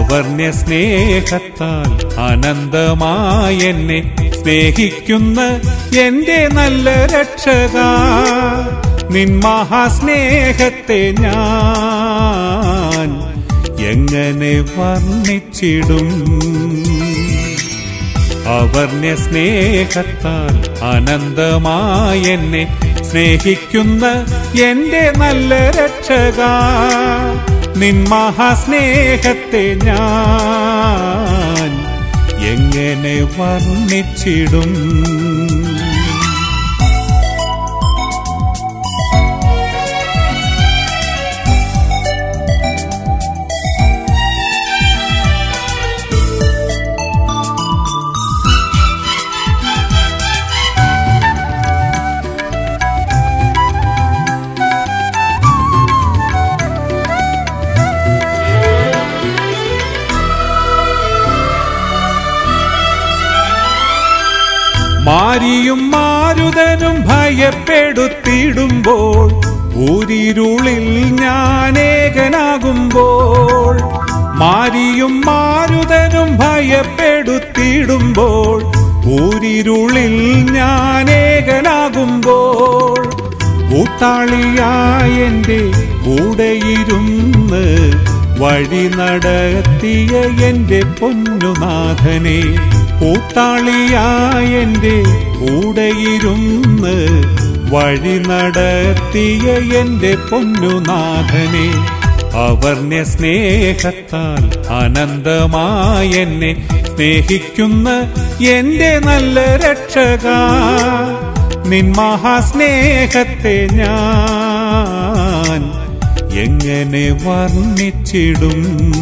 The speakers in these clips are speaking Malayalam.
അവർണ്യ സ്നേഹത്താൽ അനന്തമായി എന്നെ സ്നേഹിക്കുന്ന എന്റെ നല്ല രക്ഷക നിൻ മഹാസ്നേഹത്തെ ഞാൻ എങ്ങനെ വർണ്ണിച്ചിടും അവർണ്യ സ്നേഹത്താൽ അനന്തമായി എന്നെ സ്നേഹിക്കുന്ന എന്റെ നല്ല രക്ഷക നിൻ മഹാസ്നേഹത്തെ ഞാൻ എങ്ങനെ വർണ്ണിച്ചിടും മാരിയും മാരുതനും ഭയപ്പെടുത്തിയിടുമ്പോൾ ഊരിരുളിൽ ഞാൻ ഏകനാകുമ്പോൾ മാരിയും മാരുതനും ഭയപ്പെടുത്തിയിടുമ്പോൾ ഊരിരുളിൽ ഞാൻ ഏകനാകുമ്പോൾ കൂട്ടാളിയായ എൻ്റെ കൂടെയിരുന്ന് വഴി നടത്തിയ എൻ്റെ പൊന്നുനാഥനെ കൂട്ടാളിയായ എൻ്റെ കൂടെയിരുന്ന് വഴി നടത്തിയ എൻ്റെ പൊന്നുനാഥനെ അവർണ്യ സ്നേഹത്താൽ അനന്തമായി എന്നെ സ്നേഹിക്കുന്ന എന്റെ നല്ല രക്ഷക നിൻ മഹാസ്നേഹത്തെ ഞാൻ എങ്ങനെ വർണ്ണിച്ചിടും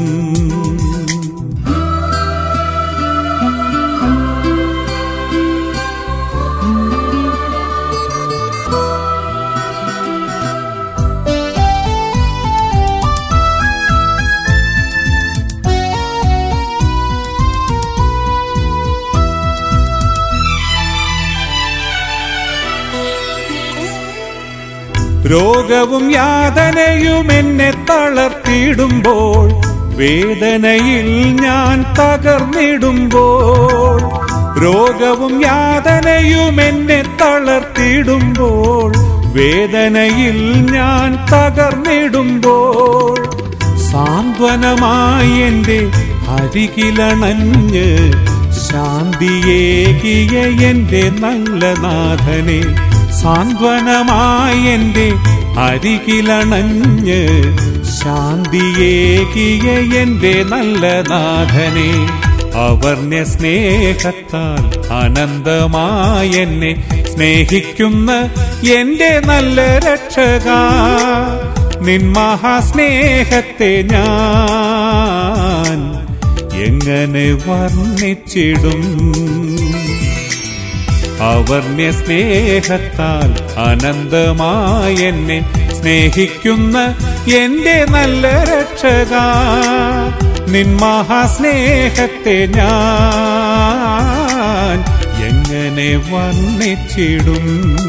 രോഗവും യാതനയും എന്നെ തളർത്തിയിടുമ്പോൾ വേദനയിൽ ഞാൻ തകർന്നിടുമ്പോൾ രോഗവും യാതനയും എന്നെ തളർത്തിയിടുമ്പോൾ വേദനയിൽ ഞാൻ തകർന്നിടുമ്പോൾ സാന്ത്വനമായി എൻ്റെ അരികിലണഞ്ഞ് ശാന്തിയേകിയ എൻ്റെ നല്ല നാഥനെ സാന്ത്വനമായി എൻ്റെ അരികിലണഞ്ഞ് ശാന്തിയേകിയ എൻ്റെ നല്ല നാഥനെ അവർണ്യ സ്നേഹത്താൽ അനന്തമായി എന്നെ സ്നേഹിക്കുന്ന എൻ്റെ നല്ല രക്ഷക നിൻ മഹാസ്നേഹത്തെ ഞാൻ എങ്ങനെ വർണ്ണിച്ചിടും അവർണ്യ സ്നേഹത്താൽ അനന്തമായി എന്നെ സ്നേഹിക്കുന്ന എന്റെ നല്ല രക്ഷക നിൻ മഹാസ്നേഹത്തെ ഞാൻ എങ്ങനെ വർണ്ണിച്ചിടും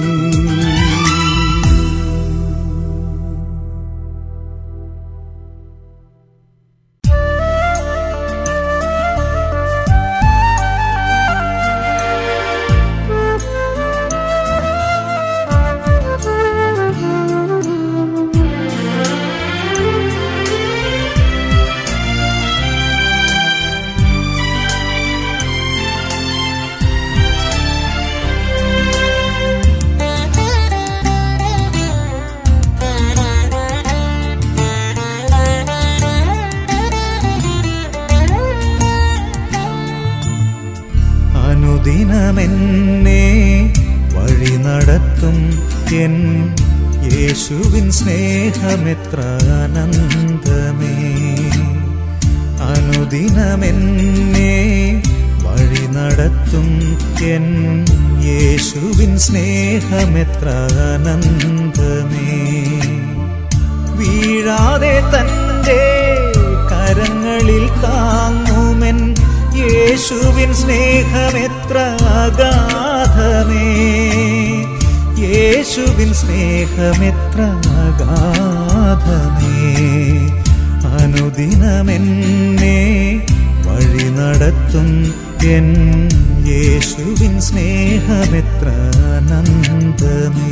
അനുദിനമെന്നെ വഴി നടത്തും എൻ യേശുവിൻ സ്നേഹമെത്ര ആനന്ദമേ അനുദിനമെന്നെ വഴി നടത്തും എൻ യേശുവിൻ സ്നേഹമെത്ര ആനന്ദമേ വീഴാതെ തന്റെ കരങ്ങളിൽ താങ്ങുമെൻ യേശുവിൻ സ്നേഹമെത്ര അഗാധമേ യേശുവിൻ സ്നേഹമെത്ര അഗാധമേ അനുദിനമെന്നെ വഴി നടത്തും എൻ യേശുവിൻ സ്നേഹമെത്ര ആനന്ദമേ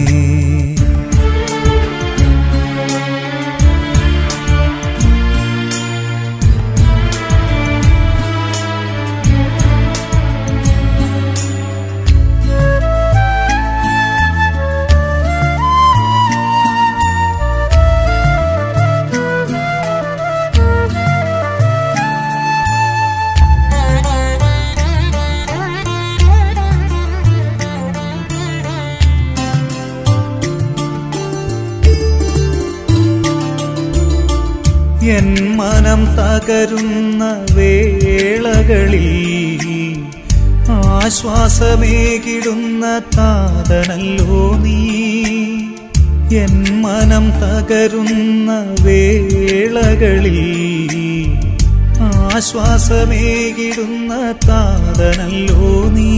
എൻ മനം തകരുന്ന വേളകളിൽ ആശ്വാസമേകിടുന്ന താതനല്ലോ നീ എൻ മനം തകരുന്ന വേളകളിൽ ആശ്വാസമേകിടുന്ന താതനല്ലോ നീ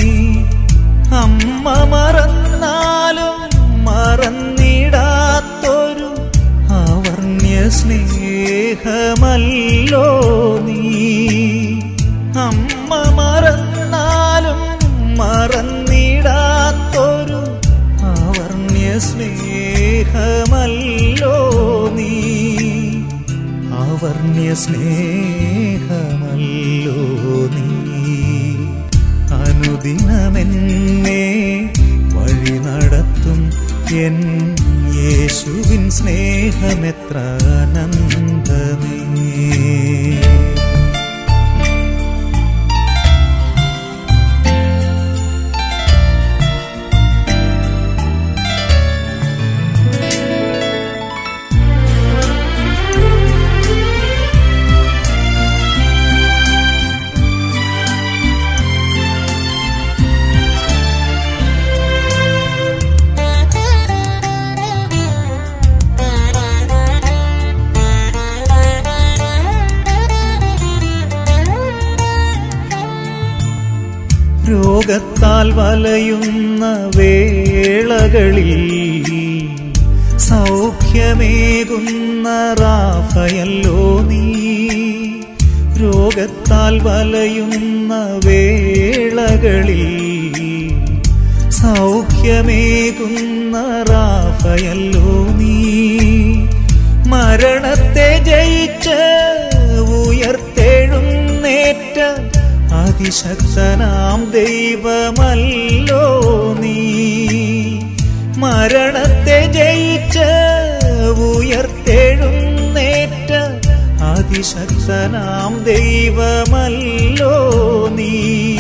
അമ്മ മറന്നാലും മറന്നിടാത്തൊരു അവർണ്യ സ്നേഹമല്ലോ നീ അമ്മ മറന്നാലും മറന്നിടാത്തൊരു അവർണ്യ സ്നേഹമല്ലോ നീ അവർണ്യ സ്നേഹമല്ലോ നീ അനുദിനമെന്നെ വഴി നടത്തും എൻ യേശുവിൻ സ്നേഹമെത്ര ആനന്ദമേ രോഗത്താൽ വലയുന്ന വേളകളിൽ സൗഖ്യമേകുന്ന റാഫയല്ലോ നീ രോഗത്താൽ വലയുന്ന വേളകളിൽ സൗഖ്യമേകുന്ന റാഫയല്ലോ നീ മരണത്തെ ജയിച്ച് ഉയർത്തെഴുന്നേറ്റ അതിശക്തനാം ദൈവമല്ലോ നീ മരണത്തെ ജയിച്ച് ഉയർത്തെഴുന്നേറ്റ അതിശക്തനാം ദൈവമല്ലോ നീ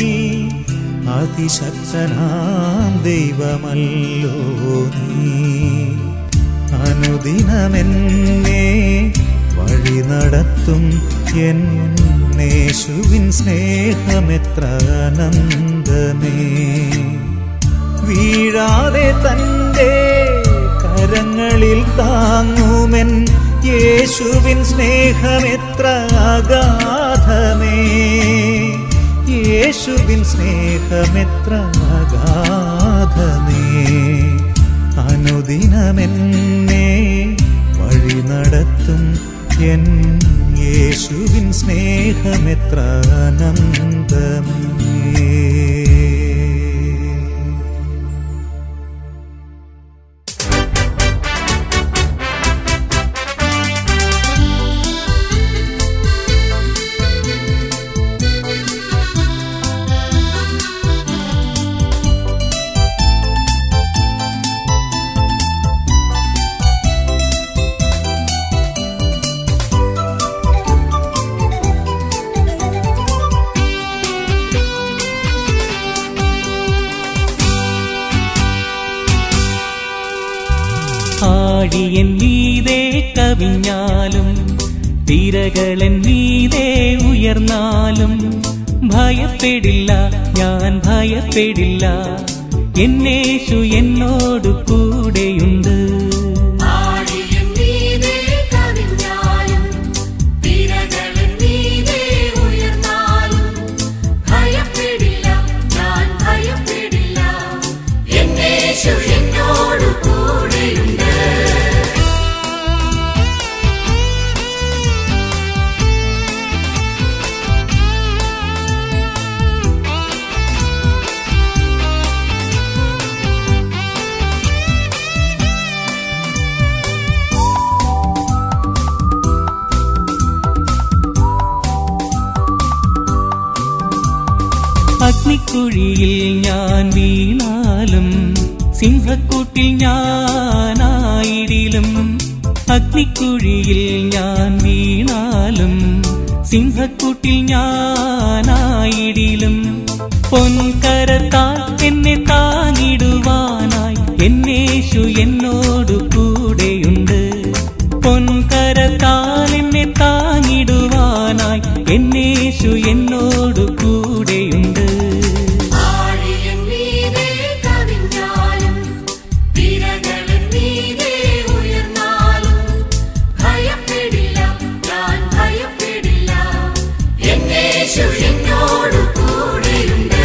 അതിശക്തനാം ദൈവമല്ലോ നീ അനുദിനമെന്നെ വഴി നടത്തും എന്നേശുവിൻ സ്നേഹമെത്ര ആനന്ദമേ വീഴാതെ തൻ്റെ കരങ്ങളിൽ താങ്ങുമെൻ യേശുവിൻ സ്നേഹമെത്ര അഗാധമേ യേശുവിൻ സ്നേഹമെത്ര അഗാധമേ അനുദിനമെന്നെ വഴി നടത്തും എൻ യേശുവിൻ സ്നേഹമെത്ര ആനന്ദമേ ആഴിയൻ നീതേ കവിഞ്ഞാലും തിരകളൻ നീതേ ഉയർന്നാലും ഭയപ്പെടില്ല ഞാൻ ഭയപ്പെടില്ല എന്നേശു എന്നോട് കൂടെയുണ്ട് ആഴിയും നീതേ കവിഞ്ഞാലും തിരകളും നീതേ ഉയർന്നാലും ഭയപ്പെടില്ല ഞാൻ ഭയപ്പെടില്ല എന്നേശു എന്നോട് കൂടെയുണ്ട് അഗ്നിക്കുഴിയിൽ ഞാൻ വീണാലും സിംഹക്കൂട്ടിൽ ഞാനായിടിലും അഗ്നിക്കുഴിയിൽ ഞാൻ വീണാലും സിംഹക്കൂട്ടിൽ ഞാനായിടിലും പൊൻകരത്താൽ എന്നെ താങ്ങിടുവാനായി എന്നേശു എന്നോടു കൂടെയുണ്ട് പൊൻകരത്താൽ എന്നെ താങ്ങിടുവാനായി എന്നേശു എന്നോടു കൂടെയുണ്ട് ആഴിയൻ മീതെ കവിഞ്ഞാലും തിരകളിൻ മീതെ ഉയർന്നാലും ഭയപ്പെടില്ല ഞാൻ ഭയപ്പെടില്ല എന്നേശു എന്നോട് കൂടെയുണ്ട്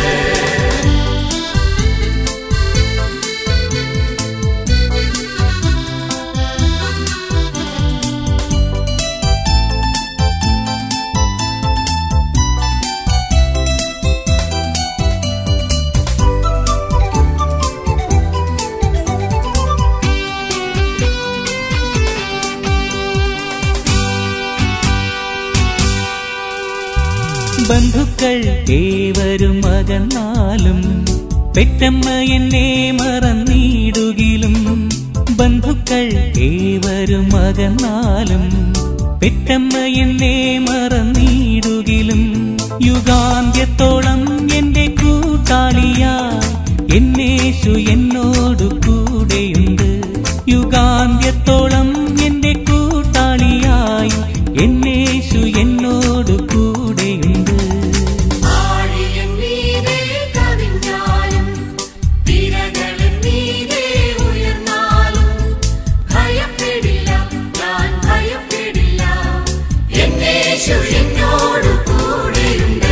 ബന്ധുക്കൾ ഏവരും അകന്നാലും പെറ്റമ്മ എന്നെ മറന്നിടുകിലും ബന്ധുക്കൾ ഏവരും അകന്നാലും പെറ്റമ്മ എന്നെ മറന്നിടുകിലും യുഗാന്ത്യത്തോളം എന്റെ കൂട്ടാളിയാ എന്നേശു എന്നോടു കൂടെയുണ്ട് യുഗാന്ത്യത്തോളം എന്റെ കൂട്ടാളിയായി എന്നേശു എന്നോടു കൂടെയുണ്ട് ആഴിയൻ മീതെ കവിഞ്ഞാലും തിരകളിൻ മീതെ ഉയർന്നാലും ഭയപ്പെടില്ല ഞാൻ ഭയപ്പെടില്ല എന്നേശു എന്നോട് കൂടെയുണ്ട്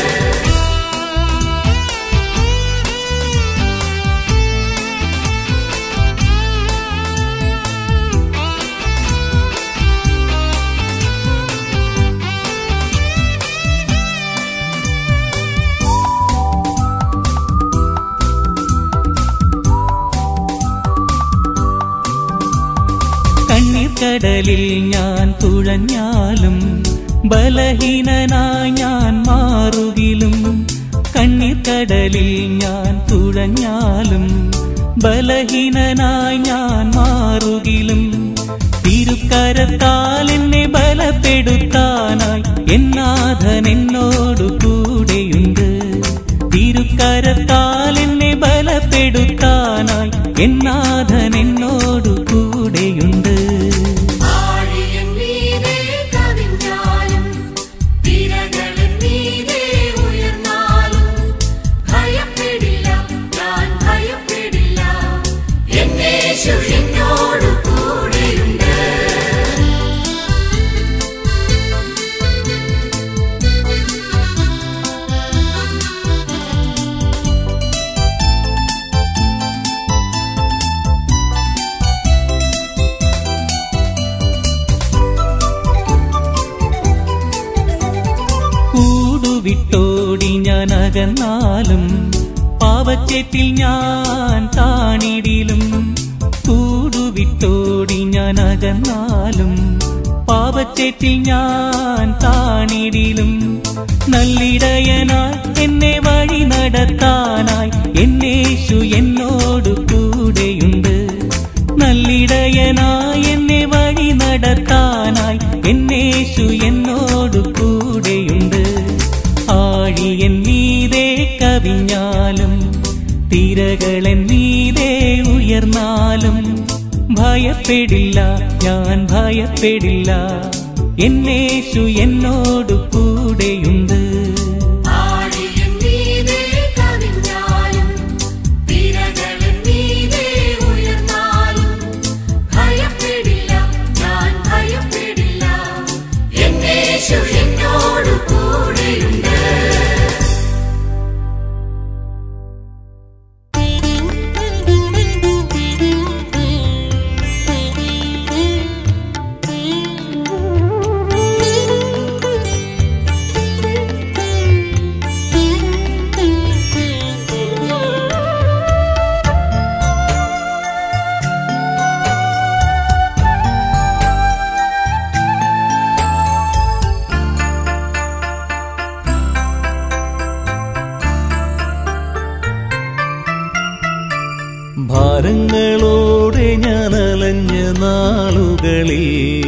കണ്ണീർ കടലിൽ ഞാൻ തുഴഞ്ഞാലും ബലഹീനനായി ഞാൻ മാറുകിലും കണ്ണീർ കടലിൽ ഞാൻ തുഴഞ്ഞാലും ബലഹീനനായി ഞാൻ മാറുകിലും തിരുക്കരത്താൽ എന്നെ ബലപ്പെടുത്താനായി എന്നാഥൻ എന്നോടു കൂടെയുണ്ട് തിരുക്കരത്താൽ എന്നെ ബലപ്പെടുത്താനായി എന്നാഥൻ എന്നോടു കൂടെയുണ്ട് ആഴിയൻ മീതെ കവിഞ്ഞാലും തിരകളിൻ മീതെ ഉയർന്നാലും ഭയപ്പെടില്ല ഞാൻ ഭയപ്പെടില്ല എന്നേശു എന്നോട് കൂടെയുണ്ട് കൂടുവിട്ടോടി ഞാൻ അകന്നാലും പാവച്ചേറ്റിൽ ഞാൻ താണിടിലും കൂടുവിട്ടോടി ഞാൻ അകന്നാലും പാവച്ചേറ്റിൽ ഞാൻ താണിടിലും നല്ലിടയനായി എന്നെ വഴി നടത്താനായി എന്നേശു എന്നോടു കൂടെയുണ്ട് നല്ലിടയനായി എന്നെ വഴി നടത്താനായി എന്നേശു എന്നോടു കൂടെയുണ്ട് ആഴിയൻ നീതേ കവിഞ്ഞാലും തിരകളൻ നീതേ ഉയർന്നാലും ഭയപ്പെടില്ല ഞാൻ ഭയപ്പെടില്ല എന്നേശു എന്നോടു കൂടെയുണ്ട് ആഴിയൻ മീതെ കവിഞ്ഞാലും തിരകളിൻ മീതെ ഉയർന്നാലും ഭയപ്പെടില്ല ഞാൻ ഭയപ്പെടില്ല എന്നേശു എന്നോട് കൂടെയുണ്ട് Thank you. ഭാരങ്ങളോടെ ഞാൻ അലഞ്ഞ നാളുകളിൽ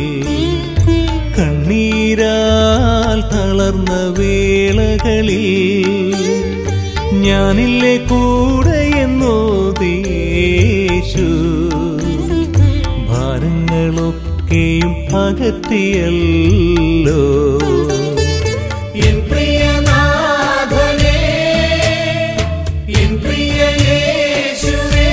കണ്ണീരാൽ തളർന്ന വേളകളിൽ ഞാനില്ലേ കൂടെ എന്നോദേശു ഭാരങ്ങളൊക്കെയും അകറ്റിയല്ലോ എൻ പ്രിയനാഥനേ എൻ പ്രിയ യേശുവേ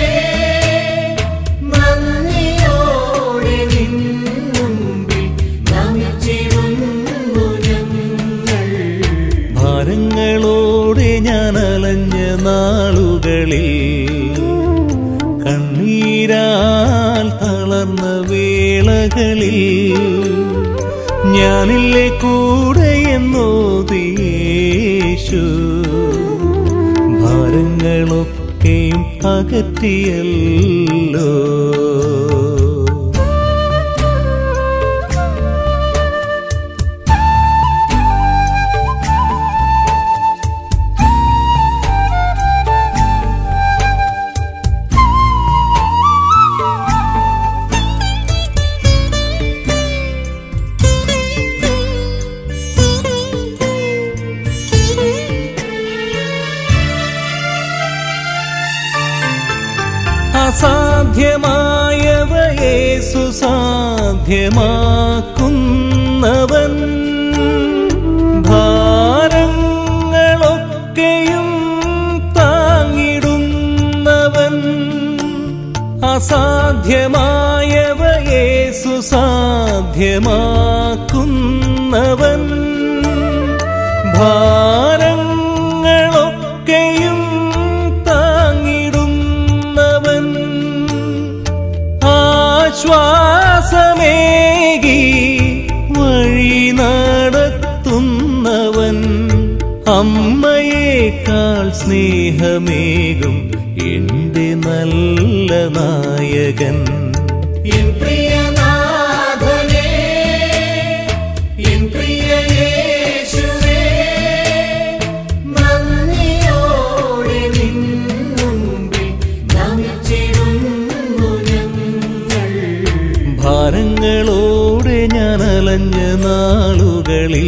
നന്ദിയോടെ നിൻ മുമ്പിൽ നമിച്ചിരുന്നു ഞങ്ങൾ ഭാരങ്ങളോടെ ഞാൻ അലഞ്ഞ നാളുകളിൽ കണ്ണീരാൽ തളർന്ന വേളകളിൽ ഞാനില്ലേ കൂടെ എന്നോദേശു ഭാരങ്ങളൊക്കെയും അകറ്റിയല്ലോ അസാധ്യമായവയേസു സാധ്യമാക്കുന്നവൻ ഭാരങ്ങളൊക്കെയും താങ്ങിടുന്നവൻ അസാധ്യമായവയേസു സാധ്യമാക്കുന്നവൻ ഭാരങ്ങളൊക്കെയും താങ്ങിടുന്നവൻ ആശ്വാസമേകി വഴി നടത്തുന്നവൻ അമ്മയേക്കാൾ സ്നേഹമേകും എന്റെ നല്ല നായകൻ എൻ പ്രിയനാഥനേ എൻ പ്രിയ യേശുവേ നന്ദിയോടെ നിൻ മുമ്പിൽ നമിച്ചിരുന്നു ഞങ്ങൾ ഭാരങ്ങളോടെ ഞാൻ അലഞ്ഞ നാളുകളിൽ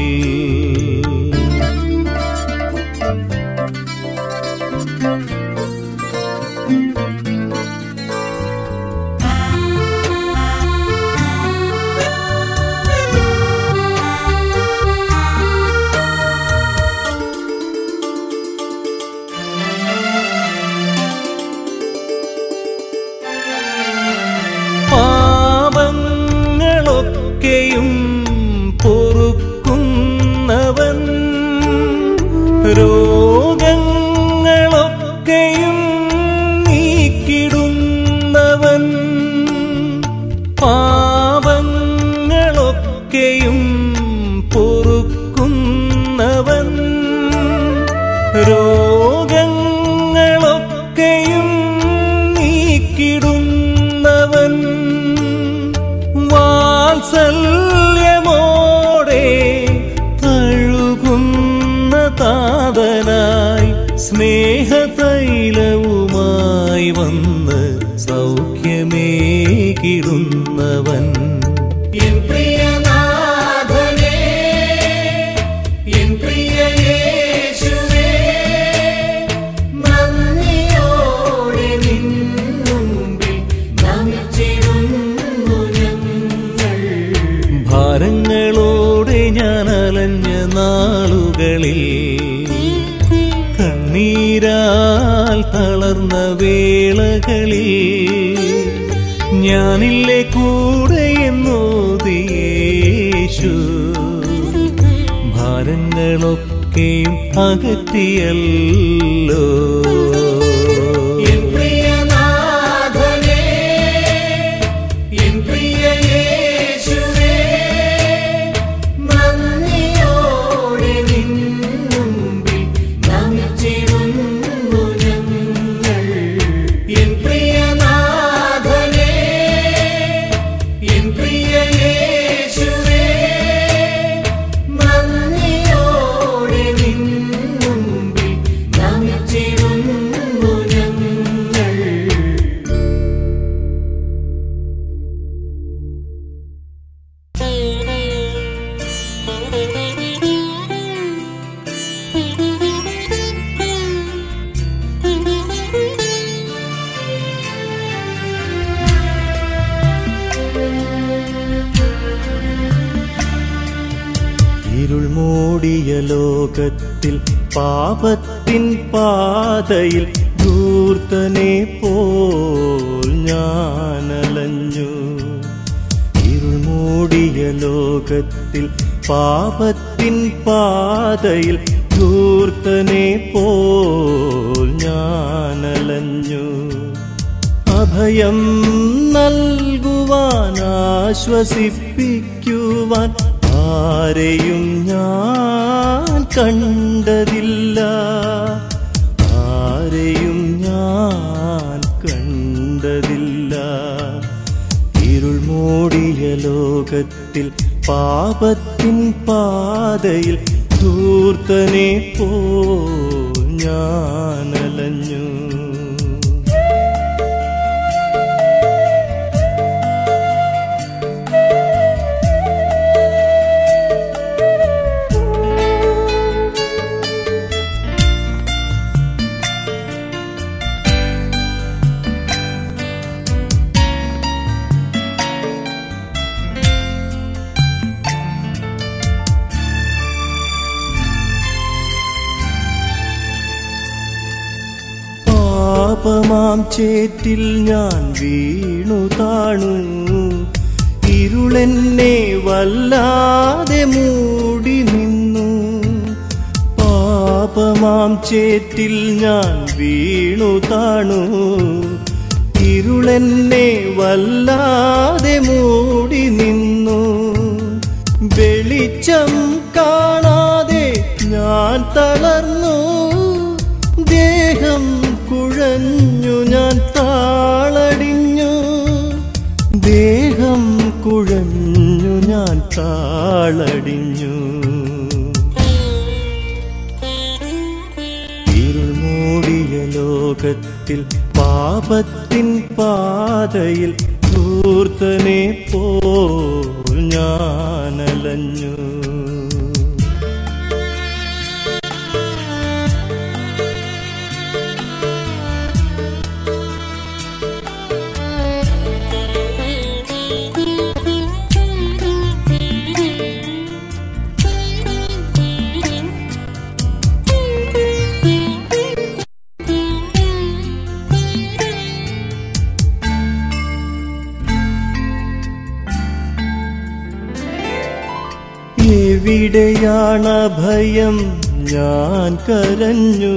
പാപങ്ങളൊക്കെയും പൊറുക്കുന്നവൻ രോഗങ്ങളൊക്കെയും നീക്കിടുന്നവൻ പാപങ്ങളൊക്കെയും പൊറുക്കുന്നവൻ രോഗങ്ങളൊക്കെയും നീക്കിടുന്നവൻ വാത്സല്യമോടെ തഴുകുന്ന താതനായി സ്നേഹതൈലവുമായി വന്ന് സൗഖ്യമേകിടുന്നവൻ എൻ പ്രിയനാഥനേ എൻ പ്രിയ യേശുവേ നന്ദിയോടെ നിൻ മുമ്പിൽ നമിച്ചിരുന്നു ഞങ്ങൾ ഭാരങ്ങളോടെ ഞാൻ അലഞ്ഞ നാളുകളിൽ കണ്ണീരാൽ തളർന്ന വേളകളിൽ ഞാനില്ലേ കൂടെ എന്നോദിയേശു ഭാരങ്ങളൊക്കെയും അകറ്റിയല്ലോ എൻ പ്രിയനാഥനേ എൻ പ്രിയ യേശുവേ നന്ദിയോടെ നിൻ മുമ്പിൽ നമിച്ചിരുന്നു ഞങ്ങൾ എൻ പ്രിയനാഥനേ എൻ പ്രിയ യേശുവേ നന്ദിയോടെ നിൻ മുമ്പിൽ നമിച്ചിരുന്നു ഇരുൾ മൂടിയ ലോകത്തിൽ പാപത്തിൻ പാതയിൽ ധൂർത്തനെ പോൽ ഞാനലഞ്ഞു ഇരുൾ മൂടിയ ലോകത്തിൽ പാപത്തിൻ പാതയിൽ ധൂർത്തനെ പോൽ ഞാനലഞ്ഞു അഭയം നൽകുവാൻ ആശ്വസിപ്പിക്കുവാൻ ആരെയും ഞാൻ കണ്ടതില്ല ആരെയും ഞാൻ കണ്ടതില്ല ഇരുൾ മൂടിയ ലോകത്തിൽ പാപത്തിൻ പാതയിൽ ധൂർത്തനെ പോ ഞാനലഞ്ഞു പാപമാം ചേറ്റിൽ ഞാൻ വീണു താണു ഇരുളെന്നെ വല്ലാതെ മൂടി നിന്നു പാപമാം ചേറ്റിൽ ഞാൻ വീണു താണു ഇരുളെന്നെ വല്ലാതെ മൂടി നിന്നു വെളിച്ചം കാണാതെ ഞാൻ തളർന്നു ദേഹം കുഴഞ്ഞു ഞാൻ താളടിഞ്ഞു ദേഹം കുഴഞ്ഞു ഞാൻ താളടിഞ്ഞു ഇരുൾ മൂടിയ ലോകത്തിൽ പാപത്തിൻ പാതയിൽ ധൂർത്തനെ പോൽ ഞാനലഞ്ഞു എവിടെയാണ് ഭയം ഞാൻ കരഞ്ഞു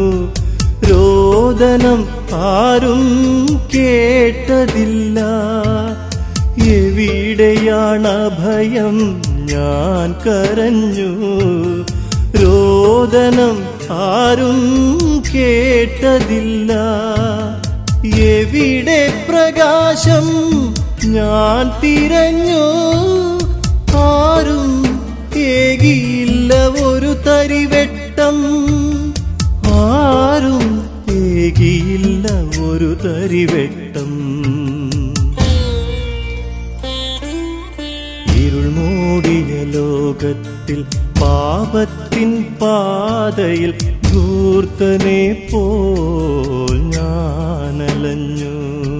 രോദനം ആരും കേട്ടതില്ല എവിടെയാണ് ഭയം ഞാൻ കരഞ്ഞു രോദനം ആരും കേട്ടതില്ല എവിടെ പ്രകാശം ഞാൻ തിരഞ്ഞു ആരും ഏകിയില്ല ഒരു തരിവെട്ടം ആരും ഏകിയില്ല ഒരു തരിവെട്ടം ഇരുൾ മൂടിയ ലോകത്തിൽ പാപത്തിൻ പാതയിൽ ധൂർത്തനെ പോൽ ഞാനലഞ്ഞു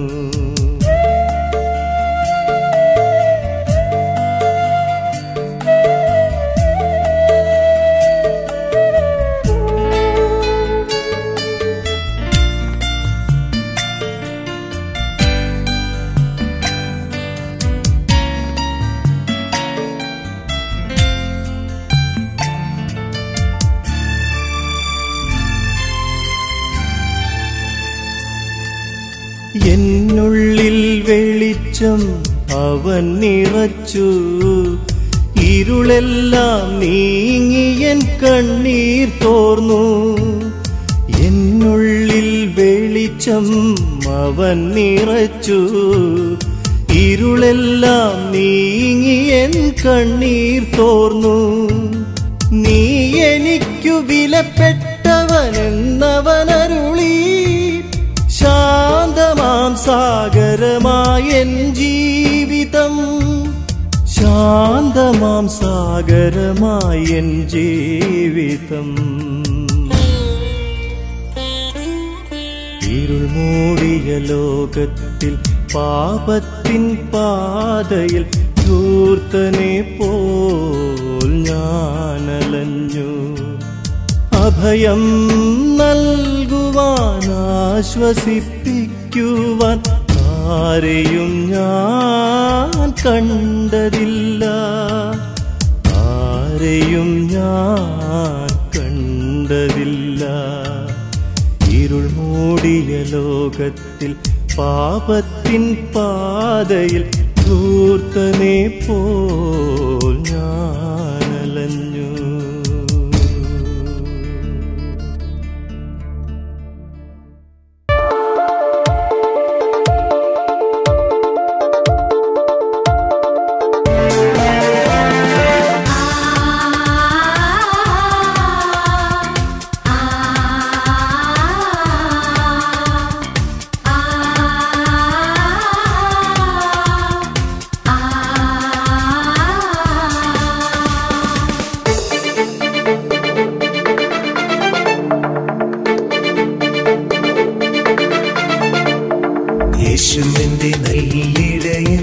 എന്നുള്ളിൽ വെളിച്ചം അവൻ നിറച്ചു ഇരുളെല്ലാം നീങ്ങിയൻ കണ്ണീർ തോർന്നു എന്നുള്ളിൽ വെളിച്ചം അവൻ നിറച്ചു ഇരുളെല്ലാം നീങ്ങിയൻ കണ്ണീർ തോർന്നു നീ എനിക്കു വിലപ്പെട്ടവനെന്നവനരുളി ശാന്തമാം സാഗരമായൻ ജീവിതം ശാന്തമാം സാഗരമായൻ ജീവിതം ഇരുൾ മൂടിയ ലോകത്തിൽ പാപത്തിൻ പാതയിൽ ധൂർത്തനെ പോൽ ഞാനലഞ്ഞു അഭയം നൽകുവാൻ ആശ്വസിപ്പിക്കുവാൻ ആരെയും ഞാൻ കണ്ടതില്ല ആരെയും ഞാൻ കണ്ടതില്ല ഇരുൾ മൂടിയ ലോകത്തിൽ പാപത്തിൻ പാതയിൽ ധൂർത്തനെ പോൽ ഞാനലഞ്ഞു യേശുവിന്റെ നല്ലിടയൻ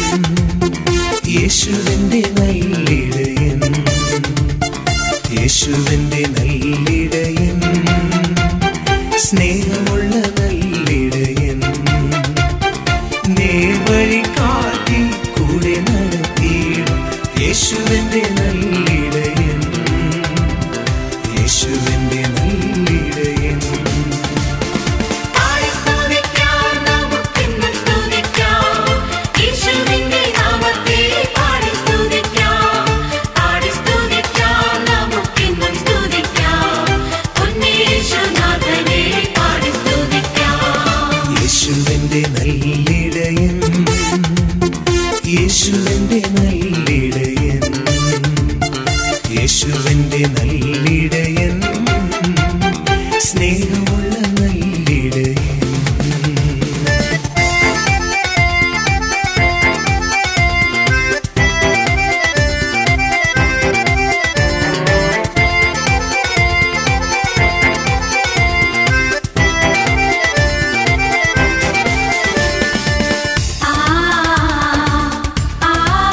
യേശുവിന്റെ നല്ലിടയൻ യേശുവിന്റെ നല്ലിടയൻ സ്നേഹമുള്ള നല്ലിടയൻ നേർവഴി കാട്ടി കൂടെ നടത്തിയിടും യേശുവിന്റെ നല്ലിടയൻ യേശുവിന്റെ നല്ലിടയൻ പാടി സ്തുതിക്കാം നമുക്കിന്നും സ്തുതിക്കാം യേശുവിന്റെ നാമത്തെ പാടി സ്തുതിക്കാം പാടി സ്തുതിക്കാം നമുക്കിന്നും സ്തുതിക്കാം ഉന്നേശനാഥനെ പാടി സ്തുതിക്കാം യേശുവിന്റെ നല്ലിടയൻ യേശുവിന്റെ നല്ലിടയൻ യേശുവിന്റെ നല്ലിടയൻ സ്നേഹമുള്ള നല്ലിടയൻ ആ ആ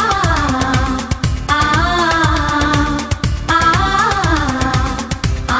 ആ ആ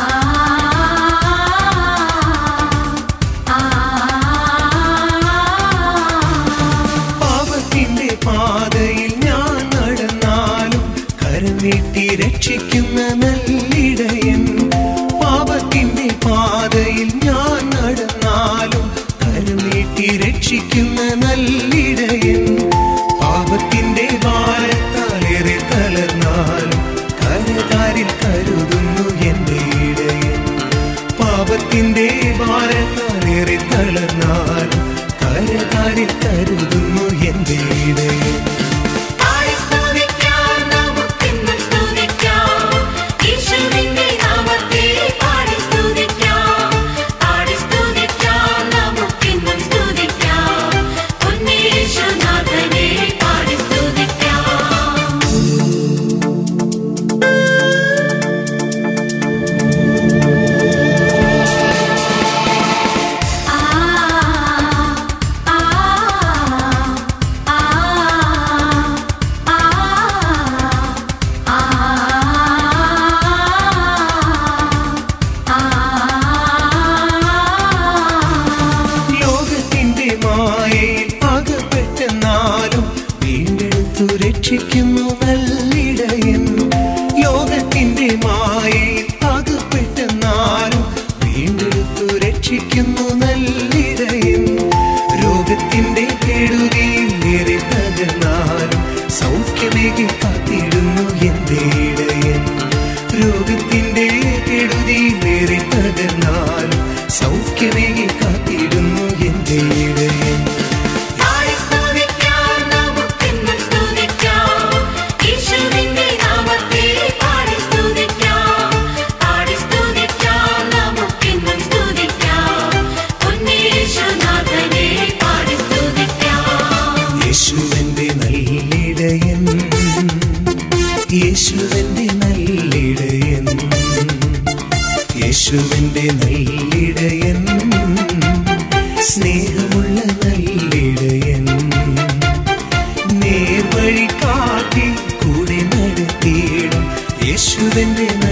പാപത്തിന്റെ പാതയിൽ ഞാൻ നടന്നാലും കരം നീട്ടി രക്ഷിക്കുന്ന നല്ലിടയൻ പാപത്തിന്റെ പാതയിൽ ഞാൻ നടന്നാലും കരം നീട്ടി രക്ഷിക്കുന്ന നല്ലിടയൻ പാപത്തിന്റെ ഭാരത്താലേറെ തളർന്നാലും കരകാരിൽ കരുതുന്നു എന്റെ ഇടയൻ പാപത്തിന്റെ ഭാരത്താലേറെ തളർന്നാലും കരകാരിൽ കരുതുന്നു എന്റെ ഇടയൻ പാടി സ്തുതിക്കാം നമുക്കിന്നും സ്തുതിക്കാം യേശുവിന്റെ നാമത്തെ പാടി സ്തുതിക്കാം പാടി സ്തുതിക്കാം നമുക്കിന്നും സ്തുതിക്കാം ഉന്നേശനാഥനെ പാടി സ്തുതിക്കാം ആ ആ ആ ലോകത്തിന്റെ മായയിൽ അകപ്പെട്ടെന്നാലും വീണ്ടെടുത്തു രക്ഷിക്കുന്നു നല്ലിടയൻ ലോകത്തിന്റെ മായയിൽ അകപ്പെട്ടെന്നാലും വീണ്ടെടുത്തു രക്ഷിക്കുന്നു നല്ലിടയൻ രോഗത്തിന്റെ കെടുതിയിൽ ഏറെ തകർന്നാലും സൗഖ്യമേകി കാത്തിടുന്നു എന്റെ ഇടയൻ രോഗത്തിന്റെ കെടുതിയിൽ ഏറെ തകർന്നാലും സൗഖ്യമേകി കാത്തിടുന്നു എന്റെ ഇടയൻ പാടി സ്തുതിക്കാം നമുക്കിന്നും സ്തുതിക്കാം യേശുവിന്റെ നാമത്തെ പാടി സ്തുതിക്കാം പാടി സ്തുതിക്കാം നമുക്കിന്നും സ്തുതിക്കാം ഉന്നേശനാഥനെ പാടി സ്തുതിക്കാം യേശുവിന്റെ നല്ലിടയൻ യേശുവിന്റെ നല്ലിടയൻ യേശുവിന്റെ നല്ലിടയൻ സ്നേഹമുള്ള നല്ലിടയൻ നേർവഴി യേശുവിന്റെ